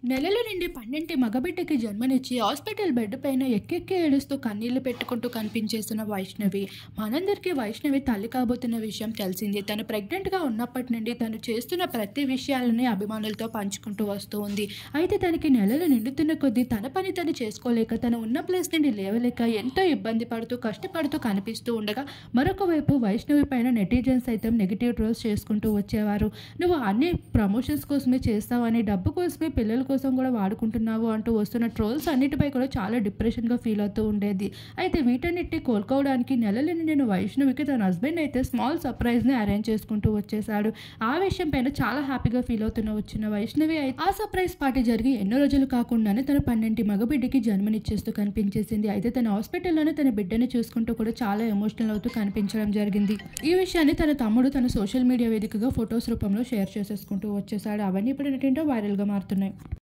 నెలల నుండి పన్నెంటి మగబిడ్డకి జన్మనిచ్చి hospital bed పైన ఎక్కెక్కి ఏడుస్తూ కన్నీళ్లు పెట్టుకుంటూ కనిపించేస్తున్న వైష్ణవి మనందరికీ వైష్ణవి తల్లి కాబోతున్న విషయం తెలిసింది తను ప్రెగ్నెంట్గా ఉన్నప్పటి నుండి తను చేస్తున్న ప్రతి విషయాలని అభిమానులతో పంచుకుంటూ వస్తూ ఉంది అయితే తనకి నెలలు నిండుతున్న కొద్దీ తన పని తను చేసుకోలేక తను ఉన్న ప్లేస్ నుండి లేవలేక ఎంతో ఇబ్బంది పడుతూ కష్టపడుతూ కనిపిస్తూ ఉండగా మరొక వైపు వైష్ణవి పైన నెటిజన్స్ సైతం నెగిటివ్ ట్రోల్స్ చేసుకుంటూ వచ్చేవారు నువ్వు అన్ని ప్రమోషన్స్ కోసమే చేస్తావని డబ్బు కోసమే పిల్లల కోసం కూడా వాడుకుంటున్నావు అంటూ వస్తున్న ట్రోల్స్ అన్నిటిపై కూడా చాలా డిప్రెషన్గా ఫీల్ అవుతూ ఉండేది అయితే వీటన్నిటి కోలుకోవడానికి నెలలని నేను వైష్ణవికి తన హస్బెండ్ అయితే స్మాల్ సర్ప్రైజ్ని అరేంజ్ చేసుకుంటూ వచ్చేసాడు ఆ విషయం పైన చాలా హ్యాపీగా ఫీల్ అవుతున్న వచ్చిన వైష్ణవి అయితే ఆ సర్ప్రైజ్ పార్టీ జరిగి ఎన్నో రోజులు కాకుండానే తన పన్నెంటి మగబిడ్డకి జన్మనిచ్చేస్తూ కనిపించేసింది అయితే తన హాస్పిటల్లోనే తన బిడ్డని చూసుకుంటూ కూడా చాలా ఎమోషనల్ అవుతూ కనిపించడం జరిగింది ఈ విషయాన్ని తన తమ్ముడు తన సోషల్ మీడియా వేదికగా ఫొటోస్ రూపంలో షేర్ చేసేసుకుంటూ వచ్చేసాడు అవన్నీ ఇప్పుడు ఏంటంటే వైరల్గా మారుతున్నాయి